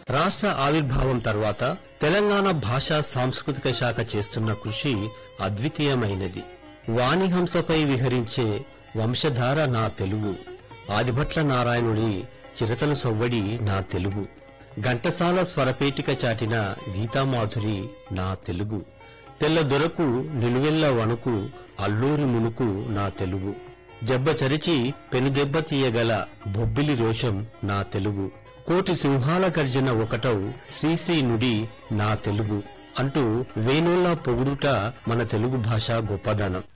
రాష్ట్ర ఆవిర్భావం తర్వాత తెలంగాణ భాషా సాంస్కృతిక శాఖ చేస్తున్న కృషి అద్వితీయమైనది వాణిహంసపై విహరించే వంశధార నా తెలుగు ఆదిభట్ల నారాయణుడి చిరతల సొవ్వడి నా తెలుగు ఘంటసాల స్వరపేటిక చాటిన గీతామాధురి నా తెలుగు తెల్ల దొరకు నిలువెల్ల వణుకు అల్లూరి మునుకు నా తెలుగు జబ్బ చరిచి పెనుదెబ్బ తీయగల బొబ్బిలి రోషం నా తెలుగు కోటి సింహాల గర్జన ఒకటౌ శ్రీశ్రీ నుడి నా తెలుగు అంటూ వేణుల్లా పొగుడుట మన తెలుగు భాష గొప్పదనం